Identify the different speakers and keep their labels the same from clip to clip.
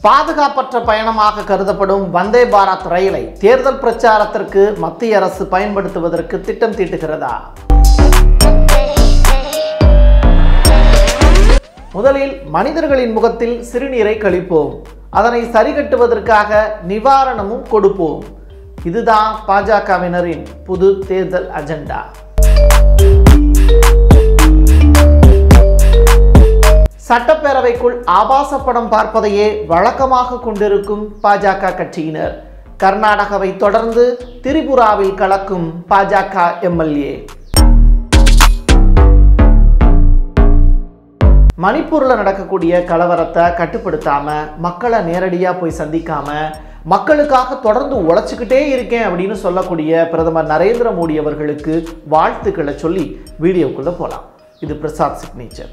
Speaker 1: பாதுகாப்பற்ற பயணமாக கருதப்படும் வந்தே பாரத் ரயிலை தேர்தல் பிரச்சாரத்திற்கு மத்திய அரசு பயன்படுத்துவதற்கு திட்டம் தீட்டுகிறதா முதலில் மனிதர்களின் முகத்தில் சிறுநீரை கழிப்போம் அதனை சரிகட்டுவதற்காக நிவாரணமும் கொடுப்போம் இதுதான் பாஜகவினரின் புது தேர்தல் அஜெண்டா சட்டப்பேரவைக்குள் ஆபாச படம் பார்ப்பதையே வழக்கமாக கொண்டிருக்கும் பாஜக கட்சியினர் கர்நாடகாவை தொடர்ந்து திரிபுராவில் கலக்கும் பாஜக எம்எல்ஏ மணிப்பூரில் நடக்கக்கூடிய கலவரத்தை கட்டுப்படுத்தாம மக்களை நேரடியாக போய் சந்திக்காம மக்களுக்காக தொடர்ந்து உழைச்சிக்கிட்டே இருக்கேன் அப்படின்னு சொல்லக்கூடிய பிரதமர் நரேந்திர மோடி அவர்களுக்கு வாழ்த்துக்களை சொல்லி வீடியோக்குள்ள போகலாம் இது பிரசாத் சிக்னேச்சர்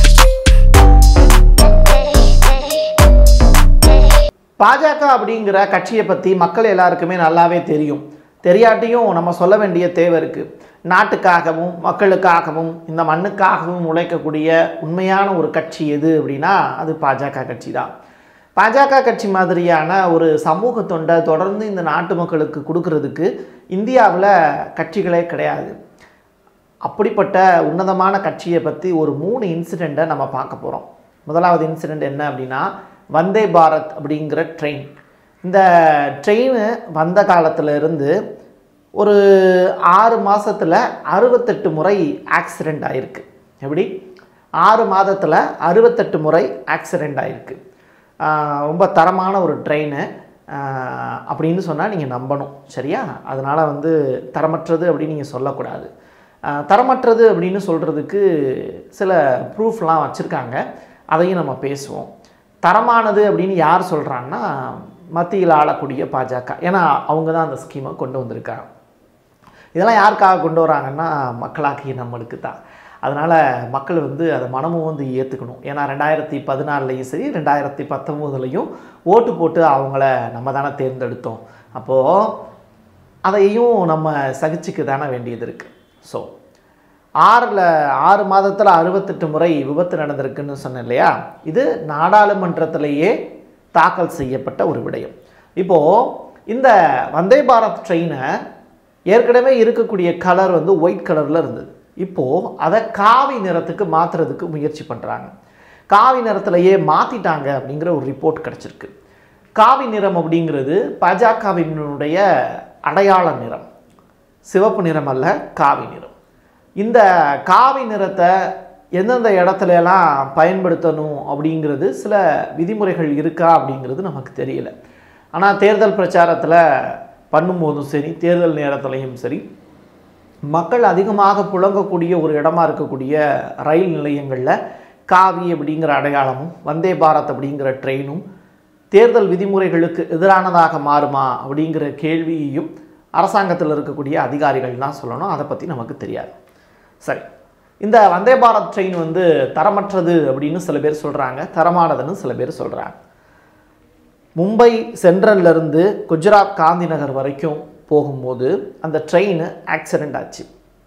Speaker 1: பாஜக அப்படிங்கிற கட்சியை பற்றி மக்கள் எல்லாருக்குமே நல்லாவே தெரியும் தெரியாட்டியும் நம்ம சொல்ல வேண்டிய தேவை இருக்குது நாட்டுக்காகவும் மக்களுக்காகவும் இந்த மண்ணுக்காகவும் உழைக்கக்கூடிய உண்மையான ஒரு கட்சி எது அப்படின்னா அது பாஜக கட்சி தான் பாஜக கட்சி மாதிரியான ஒரு சமூக தொண்டை தொடர்ந்து இந்த நாட்டு மக்களுக்கு கொடுக்கறதுக்கு இந்தியாவில் கட்சிகளே கிடையாது அப்படிப்பட்ட உன்னதமான கட்சியை பற்றி ஒரு மூணு இன்சிடெண்ட்டை நம்ம பார்க்க போகிறோம் முதலாவது இன்சிடெண்ட் என்ன அப்படின்னா வந்தே பாரத் அப்படிங்கிற ட்ரெயின் இந்த ட்ரெயின் வந்த காலத்துல இருந்து ஒரு ஆறு மாதத்தில் அறுபத்தெட்டு முறை ஆக்சிடெண்ட் ஆகிருக்கு எப்படி ஆறு மாதத்தில் அறுபத்தெட்டு முறை ஆக்சிடெண்ட் ஆகிருக்கு ரொம்ப தரமான ஒரு ட்ரெயின் அப்படின்னு சொன்னால் நீங்கள் நம்பணும் சரியா அதனால் வந்து தரமற்றது அப்படின்னு நீங்கள் சொல்லக்கூடாது ஆஹ் தரமற்றது அப்படின்னு சொல்கிறதுக்கு சில ப்ரூஃப்லாம் வச்சுருக்காங்க அதையும் நம்ம பேசுவோம் தரமானது அப்படின்னு யார் சொல்கிறாங்கன்னா மத்தியில் ஆளக்கூடிய பாஜக ஏன்னா அவங்க தான் அந்த ஸ்கீமை கொண்டு வந்திருக்காங்க இதெல்லாம் யாருக்காக கொண்டு வராங்கன்னா மக்களாகிய நம்மளுக்கு தான் அதனால் மக்கள் வந்து அதை மனமும் வந்து ஏற்றுக்கணும் ஏன்னா ரெண்டாயிரத்தி பதினாலுலையும் சரி ரெண்டாயிரத்தி பத்தொம்போதுலையும் ஓட்டு போட்டு அவங்கள நம்ம தானே தேர்ந்தெடுத்தோம் அப்போது அதையும் நம்ம சகிச்சுக்க தானே வேண்டியது இருக்குது ஸோ ஆறில் ஆறு மாதத்தில் அறுபத்தெட்டு முறை விபத்து நடந்திருக்குன்னு சொன்னேன் இல்லையா இது நாடாளுமன்றத்திலேயே தாக்கல் செய்யப்பட்ட ஒரு விடயம் இப்போது இந்த வந்தே பாரத் ட்ரெயினை ஏற்கனவே இருக்கக்கூடிய கலர் வந்து ஒயிட் கலரில் இருந்தது இப்போது அதை காவி நிறத்துக்கு மாற்றுறதுக்கு முயற்சி பண்ணுறாங்க காவி நிறத்திலேயே மாற்றிட்டாங்க அப்படிங்கிற ஒரு ரிப்போர்ட் கிடச்சிருக்கு காவி நிறம் அப்படிங்கிறது பாஜகவினுடைய அடையாள நிறம் சிவப்பு நிறம் அல்ல காவி நிறம் இந்த காவி நிறத்தை எந்தெந்த இடத்துல எல்லாம் பயன்படுத்தணும் அப்படிங்கிறது சில விதிமுறைகள் இருக்கா அப்படிங்கிறது நமக்கு தெரியல ஆனால் தேர்தல் பிரச்சாரத்தில் பண்ணும்போதும் சரி தேர்தல் நேரத்துலையும் சரி மக்கள் அதிகமாக புழங்கக்கூடிய ஒரு இடமா இருக்கக்கூடிய ரயில் நிலையங்களில் காவி அப்படிங்கிற அடையாளமும் வந்தே பாரத் அப்படிங்கிற ட்ரெயினும் தேர்தல் விதிமுறைகளுக்கு எதிரானதாக மாறுமா அப்படிங்கிற கேள்வியையும் அரசாங்கத்தில் இருக்கக்கூடிய அதிகாரிகள் தான் சொல்லணும் அதை பற்றி நமக்கு தெரியாது சரி இந்த வந்தே பாரத் ட்ரெயின் வந்து தரமற்றது அப்படின்னு சில பேர் சொல்கிறாங்க தரமானதுன்னு சில பேர் சொல்கிறாங்க மும்பை சென்ட்ரல்ல இருந்து குஜராத் காந்தி நகர் வரைக்கும் போகும்போது அந்த ட்ரெயின் ஆக்சிடெண்ட் ஆச்சு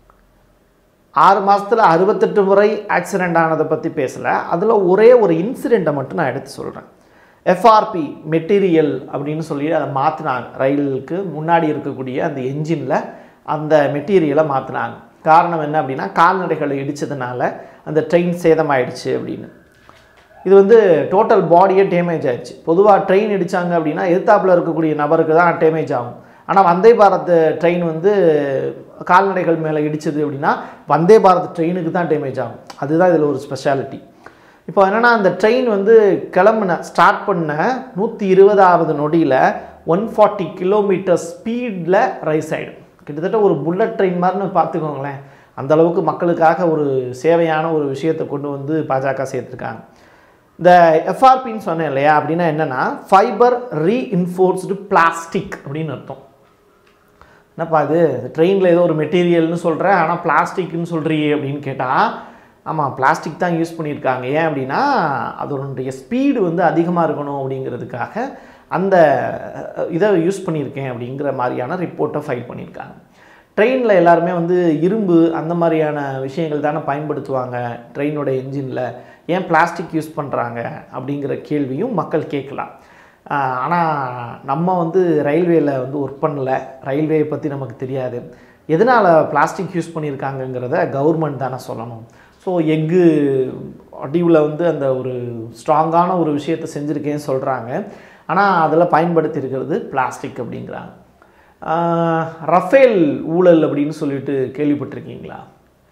Speaker 1: ஆறு மாதத்தில் அறுபத்தெட்டு முறை ஆக்சிடெண்ட் ஆனதை பற்றி பேசலை அதில் ஒரே ஒரு இன்சிடெண்ட்டை மட்டும் நான் எடுத்து சொல்கிறேன் எஃப்ஆர்பி மெட்டீரியல் அப்படின்னு சொல்லி அதை மாற்றினாங்க ரயிலுக்கு முன்னாடி இருக்கக்கூடிய அந்த என்ஜினில் அந்த மெட்டீரியலை மாற்றினாங்க காரணம் என்ன அப்படின்னா கால்நடைகளை இடித்ததுனால அந்த ட்ரெயின் சேதமாயிடுச்சு அப்படின்னு இது வந்து டோட்டல் பாடியே டேமேஜ் ஆயிடுச்சு பொதுவாக ட்ரெயின் இடித்தாங்க அப்படின்னா எதிர்த்தாப்பில் இருக்கக்கூடிய நபருக்கு தான் டேமேஜ் ஆகும் ஆனால் வந்தே பாரத் ட்ரெயின் வந்து கால்நடைகள் மேலே இடிச்சது அப்படின்னா வந்தே பாரத் ட்ரெயினுக்கு தான் டேமேஜ் ஆகும் அதுதான் இதில் ஒரு ஸ்பெஷாலிட்டி இப்போ என்னென்னா அந்த ட்ரெயின் வந்து கிளம்புன ஸ்டார்ட் பண்ண நூற்றி இருபதாவது நொடியில் ஒன் ஃபார்ட்டி கிலோமீட்டர் ஸ்பீடில் ரைஸ் ஆகிடும் கிட்டத்தட்ட ஒரு புல்லட் ட்ரெயின் மாதிரின்னு பார்த்துக்கோங்களேன் அந்த அளவுக்கு மக்களுக்காக ஒரு சேவையான ஒரு விஷயத்தை கொண்டு வந்து பாஜக சேர்த்துருக்காங்க இந்த எஃப்ஆர்பின்னு சொன்னேன் இல்லையா அப்படின்னா என்னென்னா ஃபைபர் ரீஇன்ஃபோர்ஸ்டு பிளாஸ்டிக் அப்படின்னு அர்த்தம் என்னப்பா இது ட்ரெயினில் ஏதோ ஒரு மெட்டீரியல்னு சொல்கிறேன் ஆனால் பிளாஸ்டிக்னு சொல்கிறியே அப்படின்னு கேட்டால் ஆமாம் பிளாஸ்டிக் தான் யூஸ் பண்ணியிருக்காங்க ஏன் அப்படின்னா அதனுடைய ஸ்பீடு வந்து அதிகமாக இருக்கணும் அப்படிங்கிறதுக்காக அந்த இதை யூஸ் பண்ணியிருக்கேன் அப்படிங்கிற மாதிரியான ரிப்போர்ட்டை ஃபைல் பண்ணியிருக்காங்க ட்ரெயினில் எல்லாருமே வந்து இரும்பு அந்த மாதிரியான விஷயங்கள் தானே பயன்படுத்துவாங்க ட்ரெயினோட என்ஜினில் ஏன் பிளாஸ்டிக் யூஸ் பண்ணுறாங்க அப்படிங்கிற கேள்வியும் மக்கள் கேட்கலாம் ஆனால் நம்ம வந்து ரயில்வேல வந்து ஒர்க் பண்ணல ரயில்வே பற்றி நமக்கு தெரியாது எதனால் பிளாஸ்டிக் யூஸ் பண்ணியிருக்காங்கங்கிறத கவர்மெண்ட் தானே சொல்லணும் ஸோ எக்கு அடிவில் வந்து அந்த ஒரு ஸ்ட்ராங்கான ஒரு விஷயத்தை செஞ்சுருக்கேன்னு சொல்கிறாங்க ஆனால் அதில் பயன்படுத்தி இருக்கிறது பிளாஸ்டிக் அப்படிங்கிறாங்க ஆஹ், ரஃபேல் ஊழல் அப்படின்னு சொல்லிட்டு கேள்விப்பட்டிருக்கீங்களா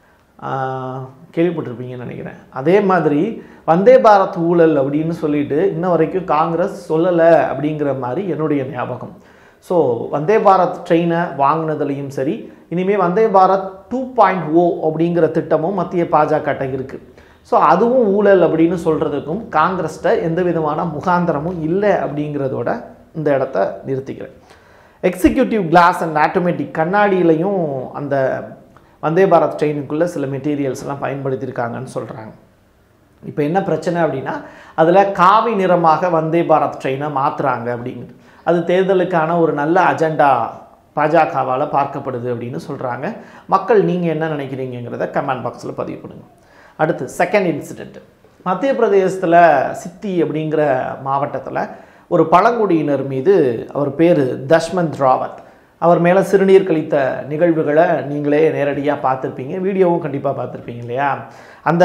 Speaker 1: ஆஹ், கேள்விப்பட்டிருப்பீங்கன்னு நினைக்கிறேன் அதே மாதிரி வந்தே பாரத் ஊழல் அப்படின்னு சொல்லிட்டு இன்ன வரைக்கும் காங்கிரஸ் சொல்லலை அப்படிங்கிற மாதிரி என்னுடைய ஞாபகம் ஸோ வந்தே பாரத் ட்ரெயினை வாங்கினதுலையும் சரி இனிமேல் Vande Bharat two point o அப்படிங்கிற திட்டமும் மத்திய பாஜகட்ட இருக்குது ஸோ அதுவும் ஊழல் அப்படின்னு சொல்கிறதுக்கும் காங்கிரஸ்ட்ட எந்த விதமான முகாந்திரமும் இல்லை அப்படிங்கிறதோட இந்த இடத்த நிறுத்திக்கிறேன் எக்ஸிக்யூட்டிவ் கிளாஸ் அண்ட் ஆட்டோமேட்டிக் கண்ணாடியிலையும் அந்த வந்தே பாரத் ட்ரெயினுக்குள்ளே சில மெட்டீரியல்ஸ் எல்லாம் பயன்படுத்தியிருக்காங்கன்னு சொல்கிறாங்க இப்போ என்ன பிரச்சனை அப்படின்னா அதில் காவி நிறமாக வந்தே பாரத் ட்ரெயினை மாற்றுறாங்க அப்படிங்கிறது அது தேர்தலுக்கான ஒரு நல்ல அஜெண்டா பாஜகவால் பார்க்கப்படுது அப்படின்னு சொல்கிறாங்க மக்கள் நீங்கள் என்ன நினைக்கிறீங்கிறத கமெண்ட் பாக்ஸில் பதிவு பண்ணுங்கள் அடுத்து செகண்ட் இன்சிடெண்ட் மத்திய பிரதேசத்தில் சித்தி அப்படிங்கிற மாவட்டத்தில் ஒரு பழங்குடியினர் மீது அவர் பேர் தஷ்மந்த் ராவத் அவர் மேலே சிறுநீர் கழித்த நிகழ்வுகளை நீங்களே நேரடியாக பார்த்துருப்பீங்க வீடியோவும் கண்டிப்பாக பார்த்துருப்பீங்க இல்லையா அந்த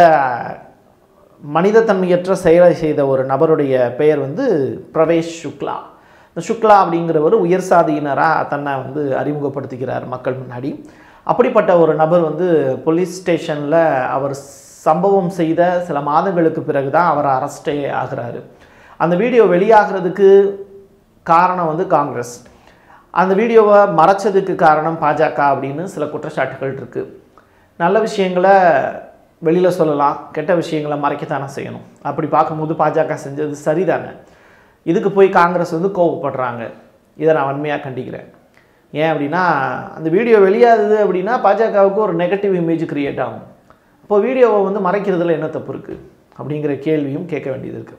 Speaker 1: மனிதத்தன்மையற்ற செயலை செய்த ஒரு நபருடைய பெயர் வந்து பிரவேஷ் சுக்லா இந்த சுக்லா அப்படிங்கிறவர் உயர் சாதியினராக தன்னை வந்து அறிமுகப்படுத்திக்கிறார் மக்கள் முன்னாடி அப்படிப்பட்ட ஒரு நபர் வந்து போலீஸ் ஸ்டேஷனில் அவர் சம்பவம் செய்த சில மாதங்களுக்கு பிறகு தான் அவர் அரெஸ்டே ஆகிறாரு அந்த வீடியோ வெளியாகிறதுக்கு காரணம் வந்து காங்கிரஸ் அந்த வீடியோவை மறைச்சதுக்கு காரணம் பாஜக அப்படின்னு சில குற்றச்சாட்டுகள் இருக்குது நல்ல விஷயங்களை வெளியில் சொல்லலாம் கெட்ட விஷயங்களை மறைக்கத்தானே செய்யணும் அப்படி பார்க்கும்போது பாஜக செஞ்சது சரிதானே இதுக்கு போய் காங்கிரஸ் வந்து கோவப்படுறாங்க இதை நான் வன்மையாக கண்டிக்கிறேன் ஏன் அப்படின்னா அந்த வீடியோ வெளியாகுது அப்படின்னா பாஜகவுக்கு ஒரு நெகட்டிவ் இமேஜ் கிரியேட் ஆகும் அப்போ வீடியோவை வந்து மறைக்கிறதுல என்ன தப்பு இருக்குது அப்படிங்கிற கேள்வியும் கேட்க வேண்டியது இருக்குது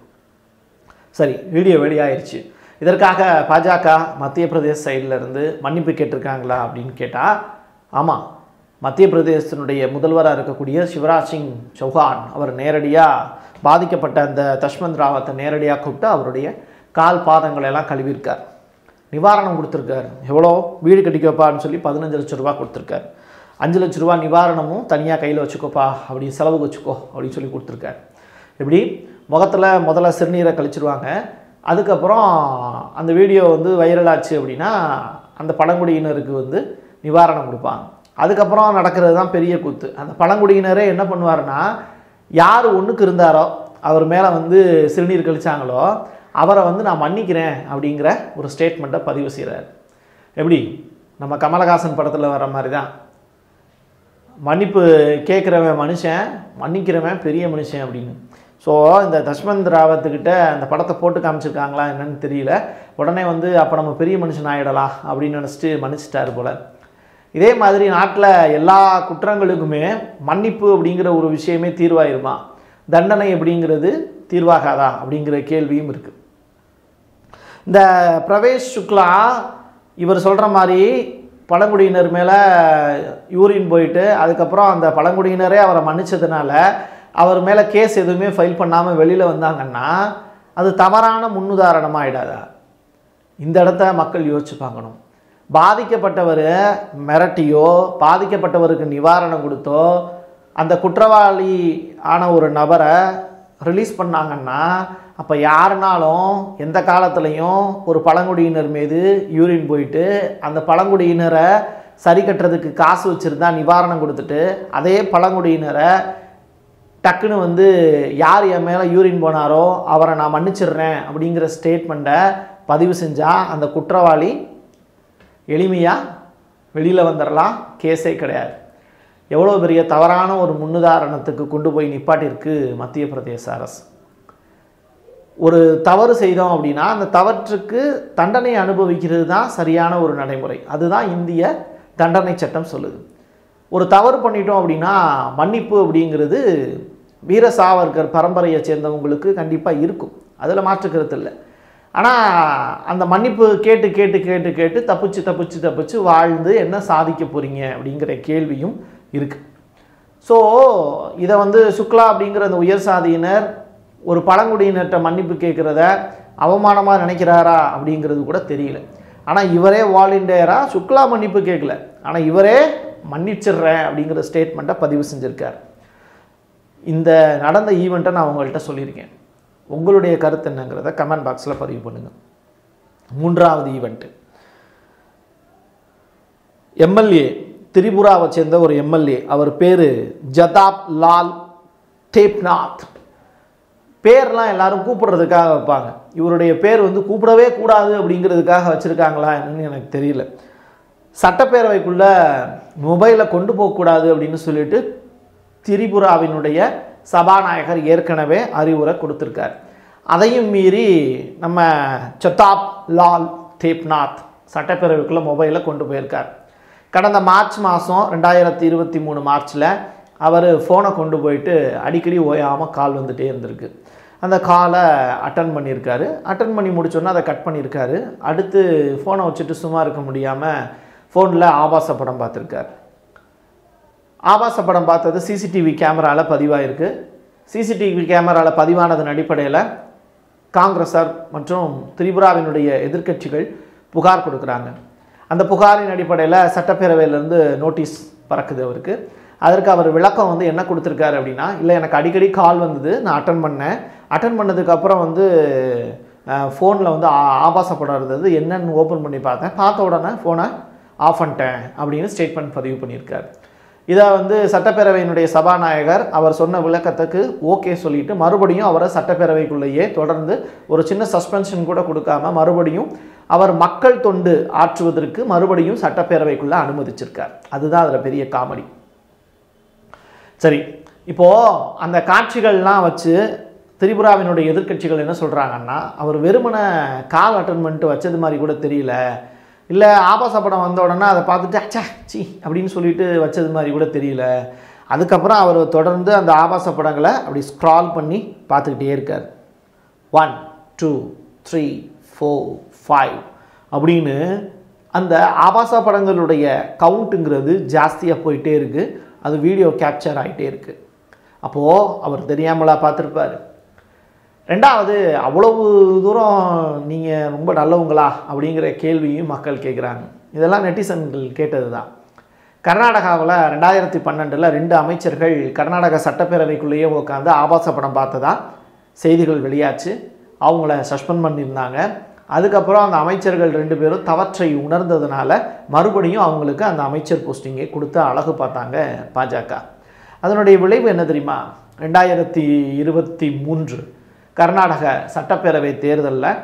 Speaker 1: சரி வீடியோ வெளியாயிருச்சு இதற்காக பாஜக மத்திய பிரதேச சைடுல இருந்து மன்னிப்பு கேட்டிருக்காங்களா அப்படின்னு கேட்டால் ஆமாம் மத்திய பிரதேசத்தினுடைய முதல்வராக இருக்கக்கூடிய சிவராஜ் சிங் சௌஹான் அவர் நேரடியாக பாதிக்கப்பட்ட அந்த தஷ்மந்த் ராவத்தை நேரடியாக கூப்பிட்டு அவருடைய கால் பாதங்களை எல்லாம் கழுவியிருக்கார் நிவாரணம் கொடுத்துருக்காரு எவ்வளோ வீடு கட்டிக்க வைப்பான்னு சொல்லி பதினஞ்சு லட்ச ரூபா கொடுத்துருக்காரு அஞ்சு லட்ச ரூபா நிவாரணமும் தனியாக கையில் வச்சுக்கோப்பா அப்படி செலவுக்கு வச்சுக்கோ அப்படின்னு சொல்லி கொடுத்துருக்காரு எப்படி முகத்தில் முதல்ல சிறுநீரை கழிச்சிருவாங்க அதுக்கப்புறம் அந்த வீடியோ வந்து வைரல் ஆச்சு அப்படின்னா அந்த பழங்குடியினருக்கு வந்து நிவாரணம் கொடுப்பாங்க அதுக்கப்புறம் நடக்கிறது தான் பெரிய கூத்து அந்த பழங்குடியினரே என்ன பண்ணுவாருன்னா யார் ஒன்றுக்கு இருந்தாரோ அவர் மேலே வந்து சிறுநீர் கழிச்சாங்களோ அவரை வந்து நான் மன்னிக்கிறேன் அப்படிங்கிற ஒரு ஸ்டேட்மெண்ட்டை பதிவு செய்கிறார் எப்படி நம்ம கமலஹாசன் படத்தில் வர மாதிரி தான் மன்னிப்பு கேட்குறவன் மனுஷன் மன்னிக்கிறவன் பெரிய மனுஷன் அப்படின்னு ஸோ இந்த தஷ்மந்த் ராவத்துக்கிட்ட அந்த படத்தை போட்டு காமிச்சிருக்காங்களா என்னன்னு தெரியல உடனே வந்து அப்போ நம்ம பெரிய மனுஷன் ஆகிடலாம் அப்படின்னு நினச்சிட்டு மன்னிச்சிட்டாரு போல இதே மாதிரி நாட்டில் எல்லா குற்றங்களுக்குமே மன்னிப்பு அப்படிங்கிற ஒரு விஷயமே தீர்வாயிருமா தண்டனை அப்படிங்கிறது தீர்வாகாதா அப்படிங்கிற கேள்வியும் இருக்குது இந்த பிரவேஷ் சுக்லா இவர் சொல்கிற மாதிரி பழங்குடியினர் மேலே யூரின் போயிட்டு அதுக்கப்புறம் அந்த பழங்குடியினரே அவரை மன்னிச்சதுனால அவர் மேலே கேஸ் எதுவுமே ஃபைல் பண்ணாமல் வெளியில் வந்தாங்கன்னா அது தவறான முன்னுதாரணமாக ஆயிடாதா இந்த இடத்த மக்கள் யோசிச்சு பார்க்கணும் பாதிக்கப்பட்டவர் மிரட்டியோ பாதிக்கப்பட்டவருக்கு நிவாரணம் கொடுத்தோ அந்த குற்றவாளி ஆன ஒரு நபரை ரிலீஸ் பண்ணாங்கன்னா அப்போ யாருனாலும் எந்த காலத்துலேயும் ஒரு பழங்குடியினர் மீது யூரின் போயிட்டு அந்த பழங்குடியினரை சரி கட்டுறதுக்கு காசு வச்சுருந்தா நிவாரணம் கொடுத்துட்டு அதே பழங்குடியினரை டக்குன்னு வந்து யார் என் மேலே யூரின் போனாரோ அவரை நான் மன்னிச்சிடுறேன் அப்படிங்கிற ஸ்டேட்மெண்ட்டை பதிவு செஞ்சால் அந்த குற்றவாளி எளிமையாக வெளியில் வந்துடலாம் கேஸே கிடையாது எவ்வளோ பெரிய தவறான ஒரு முன்னுதாரணத்துக்கு கொண்டு போய் நிப்பாட்டியிருக்கு மத்திய பிரதேச அரசு ஒரு தவறு செய்தோம் அப்படின்னா அந்த தவற்றுக்கு தண்டனை அனுபவிக்கிறது தான் சரியான ஒரு நடைமுறை அதுதான் இந்திய தண்டனை சட்டம் சொல்லுது ஒரு தவறு பண்ணிட்டோம் அப்படின்னா மன்னிப்பு அப்படிங்கிறது வீர சாவர்கர் பரம்பரையை சேர்ந்தவங்களுக்கு கண்டிப்பாக இருக்கும் அதில் மாற்றுக்கிறது இல்லை ஆனால் அந்த மன்னிப்பு கேட்டு கேட்டு கேட்டு கேட்டு தப்பிச்சு தப்பிச்சு தப்பிச்சு வாழ்ந்து என்ன சாதிக்க போகிறீங்க அப்படிங்கிற கேள்வியும் இருக்குது ஸோ இதை வந்து சுக்லா அப்படிங்கிற அந்த உயர் சாதியினர் ஒரு பழங்குடியினர்கிட்ட மன்னிப்பு கேட்குறத அவமானமாக நினைக்கிறாரா அப்படிங்கிறது கூட தெரியல ஆனால் இவரே வாலண்டியராக சுக்லா மன்னிப்பு கேட்கல ஆனால் இவரே மன்னிச்சிடுறேன் அப்படிங்கிற ஸ்டேட்மெண்ட்டை பதிவு செஞ்சுருக்கார் இந்த நடந்த ஈவெண்ட்டை நான் உங்கள்கிட்ட சொல்லியிருக்கேன் உங்களுடைய கருத்து என்னங்கிறத கமெண்ட் பாக்ஸில் பதிவு பண்ணுங்கள் மூன்றாவது ஈவெண்ட்டு எம்எல்ஏ திரிபுராவை சேர்ந்த ஒரு எம்எல்ஏ அவர் பேர் ஜதாப் லால் தேப்நாத் பேர்லாம் எல்லாரும் கூப்பிடுறதுக்காக வைப்பாங்க இவருடைய பேர் வந்து கூப்பிடவே கூடாது அப்படிங்கிறதுக்காக வச்சுருக்காங்களா என்னன்னு எனக்கு தெரியல சட்டப்பேரவைக்குள்ள மொபைலை கொண்டு போகக்கூடாது அப்படின்னு சொல்லிட்டு திரிபுராவினுடைய சபாநாயகர் ஏற்கனவே அறிவுரை கொடுத்துருக்கார் அதையும் மீறி நம்ம சத்தாப் லால் தேப்நாத் சட்டப்பேரவைக்குள்ளே மொபைலை கொண்டு போயிருக்கார் கடந்த மார்ச் மாதம் ரெண்டாயிரத்தி இருபத்தி மூணு மார்ச்சில் அவர் ஃபோனை கொண்டு போயிட்டு அடிக்கடி ஓயாமல் கால் வந்துட்டே இருந்திருக்கு அந்த காலை அட்டன் பண்ணியிருக்காரு அட்டன் பண்ணி முடிச்சோன்னே அதை கட் பண்ணியிருக்காரு அடுத்து ஃபோனை வச்சுட்டு சும்மா இருக்க முடியாமல் ஃபோனில் ஆபாச படம் பார்த்துருக்காரு ஆபாச படம் பார்த்தது சிசிடிவி கேமராவில் பதிவாயிருக்கு சிசிடிவி கேமராவில் பதிவானதன் அடிப்படையில் காங்கிரஸார் மற்றும் திரிபுராவினுடைய எதிர்க்கட்சிகள் புகார் கொடுக்குறாங்க அந்த புகாரின் அடிப்படையில் சட்டப்பேரவையிலேருந்து நோட்டீஸ் பறக்குது அவருக்கு அதற்கு அவர் விளக்கம் வந்து என்ன கொடுத்துருக்காரு அப்படின்னா இல்லை எனக்கு அடிக்கடி கால் வந்தது நான் அட்டன் பண்ணேன் அட்டன் பண்ணதுக்கப்புறம் வந்து ஃபோனில் வந்து ஆ- ஆபாச படம் இருந்தது என்னன்னு ஓப்பன் பண்ணி பார்த்தேன் பார்த்த உடனே ஃபோனை ஆஃப் பண்ணிட்டேன் அப்படின்னு ஸ்டேட்மெண்ட் பதிவு பண்ணியிருக்காரு இதை வந்து சட்டப்பேரவையினுடைய சபாநாயகர் அவர் சொன்ன விளக்கத்துக்கு ஓகே சொல்லிட்டு மறுபடியும் அவரை சட்டப்பேரவைக்குள்ளேயே தொடர்ந்து ஒரு சின்ன சஸ்பென்ஷன் கூட கொடுக்காம மறுபடியும் அவர் மக்கள் தொண்டு ஆற்றுவதற்கு மறுபடியும் சட்டப்பேரவைக்குள்ள அனுமதிச்சிருக்கார் அதுதான் அதில் பெரிய காமெடி சரி இப்போ அந்த காட்சிகள்லாம் வச்சு திரிபுராவினுடைய எதிர்க்கட்சிகள் என்ன சொல்கிறாங்கன்னா அவர் வெறுமன கால் அட்டன் பண்ணிட்டு வச்சது மாதிரி கூட தெரியல இல்லை ஆபாச படம் வந்த உடனே அதை பார்த்துட்டு அச்சா சி அப்படின்னு சொல்லிட்டு வச்சது மாதிரி கூட தெரியல அதுக்கப்புறம் அவர் தொடர்ந்து அந்த ஆபாச படங்களை அப்படி ஸ்க்ரால் பண்ணி பார்த்துக்கிட்டே இருக்கார் one two three four five அப்படின்னு அந்த ஆபாச படங்களுடைய கவுண்ட்டுங்கிறது ஜாஸ்தியாக போயிட்டே இருக்குது அது வீடியோ கேப்சர் ஆகிட்டே இருக்குது அப்போது அவர் தெரியாமலா பார்த்துருப்பாரு ரெண்டாவது அவ்வளவு தூரம் நீங்கள் ரொம்ப நல்லவங்களா அப்படிங்கிற கேள்வியும் மக்கள் கேட்குறாங்க இதெல்லாம் நெட்டிசன்கள் கேட்டது தான் கர்நாடகாவில் ரெண்டாயிரத்தி பன்னெண்டில் ரெண்டு அமைச்சர்கள் கர்நாடக சட்டப்பேரவைக்குள்ளேயே உட்காந்து ஆபாச படம் பார்த்ததா செய்திகள் வெளியாச்சு அவங்கள சஸ்பெண்ட் பண்ணியிருந்தாங்க அதுக்கப்புறம் அந்த அமைச்சர்கள் ரெண்டு பேரும் தவற்றை உணர்ந்ததுனால மறுபடியும் அவங்களுக்கு அந்த அமைச்சர் போஸ்டிங்கை கொடுத்து அழகு பார்த்தாங்க பாஜக அதனுடைய விளைவு என்ன தெரியுமா ரெண்டாயிரத்தி இருபத்தி மூன்று கர்நாடக சட்டப்பேரவை தேர்தலில்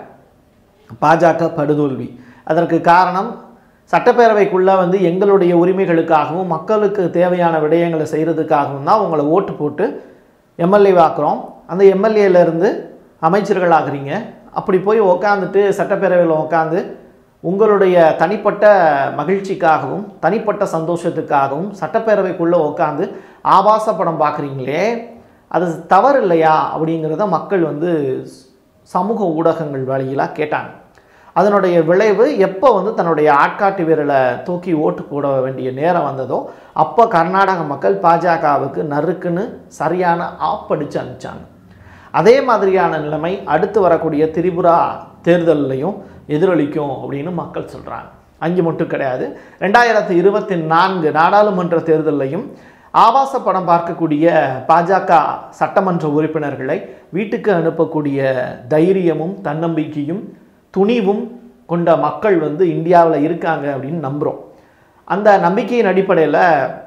Speaker 1: பாஜக படுதோல்வி அதற்கு காரணம் சட்டப்பேரவைக்குள்ளே வந்து எங்களுடைய உரிமைகளுக்காகவும் மக்களுக்கு தேவையான விடயங்களை செய்கிறதுக்காகவும் தான் உங்களை ஓட்டு போட்டு எம்எல்ஏ ஆக்குறோம் அந்த எம்எல்ஏலேருந்து அமைச்சர்கள் ஆகுறீங்க அப்படி போய் உக்காந்துட்டு சட்டப்பேரவையில் உட்காந்து உங்களுடைய தனிப்பட்ட மகிழ்ச்சிக்காகவும் தனிப்பட்ட சந்தோஷத்துக்காகவும் சட்டப்பேரவைக்குள்ளே உட்காந்து ஆபாச படம் பார்க்குறீங்களே அது தவறு இல்லையா அப்படிங்கிறத மக்கள் வந்து சமூக ஊடகங்கள் வழியிலாக கேட்டாங்க அதனுடைய விளைவு எப்போ வந்து தன்னுடைய ஆட்காட்டி விரலை தூக்கி ஓட்டு போட வேண்டிய நேரம் வந்ததோ அப்போ கர்நாடக மக்கள் பாஜகவுக்கு நறுக்குன்னு சரியான ஆப்படிச்சு அனுப்பிச்சாங்க அதே மாதிரியான நிலைமை அடுத்து வரக்கூடிய திரிபுரா தேர்தல்லையும் எதிரொலிக்கும் அப்படின்னு மக்கள் சொல்கிறாங்க அஞ்சு மட்டும் கிடையாது ரெண்டாயிரத்தி இருபத்தி நான்கு நாடாளுமன்ற தேர்தலையும் ஆபாச படம் பார்க்கக்கூடிய பாஜக சட்டமன்ற உறுப்பினர்களை வீட்டுக்கு அனுப்பக்கூடிய தைரியமும் தன்னம்பிக்கையும் துணிவும் கொண்ட மக்கள் வந்து இந்தியாவில் இருக்காங்க அப்படின்னு நம்புகிறோம் அந்த நம்பிக்கையின் அடிப்படையில்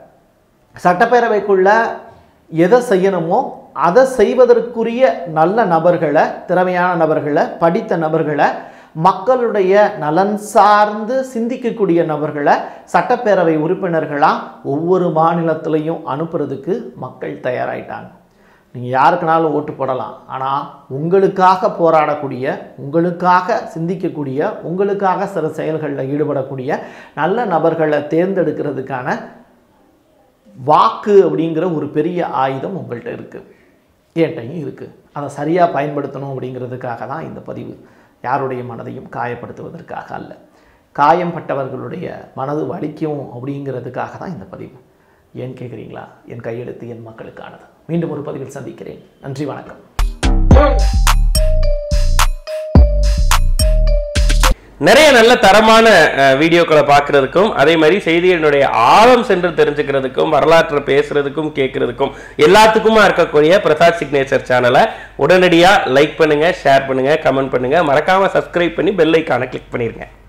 Speaker 1: சட்டப்பேரவைக்குள்ள எதை செய்யணுமோ அதை செய்வதற்குரிய நல்ல நபர்களை திறமையான நபர்களை படித்த நபர்களை மக்களுடைய நலன் சார்ந்து சிந்திக்கக்கூடிய நபர்களை சட்டப்பேரவை உறுப்பினர்களாக ஒவ்வொரு மாநிலத்திலையும் அனுப்புறதுக்கு மக்கள் தயாராயிட்டாங்க நீங்கள் யாருக்குனாலும் ஓட்டு போடலாம் ஆனால் உங்களுக்காக போராடக்கூடிய உங்களுக்காக சிந்திக்கக்கூடிய உங்களுக்காக சில செயல்களில் ஈடுபடக்கூடிய நல்ல நபர்களை தேர்ந்தெடுக்கிறதுக்கான வாக்கு அப்படிங்கிற ஒரு பெரிய ஆயுதம் உங்கள்கிட்ட இருக்குது என்கிட்டையும் இருக்குது அதை சரியாக பயன்படுத்தணும் அப்படிங்கிறதுக்காக தான் இந்த பதிவு யாருடைய மனதையும் காயப்படுத்துவதற்காக அல்ல காயம்பட்டவர்களுடைய மனது வலிக்கும் அப்படிங்கிறதுக்காக தான் இந்த பதிவு ஏன் கேட்குறீங்களா என் கையெழுத்து என் மக்களுக்கானது மீண்டும் ஒரு பதிவில் சந்திக்கிறேன் நன்றி வணக்கம்
Speaker 2: நிறைய நல்ல தரமான அஹ், வீடியோக்களை பார்க்கறதுக்கும் அதே மாதிரி செய்திகளினுடைய ஆழம் சென்று தெரிஞ்சுக்கிறதுக்கும் வரலாற்றை பேசுறதுக்கும் கேட்கறதுக்கும் எல்லாத்துக்குமா இருக்கக்கூடிய பிரசாத் சிக்னேச்சர் சேனலை உடனடியாக லைக் பண்ணுங்க ஷேர் பண்ணுங்க கமெண்ட் பண்ணுங்க மறக்காம சப்ஸ்கிரைப் பண்ணி பெல் ஐக்கானை கிளிக் பண்ணிருங்க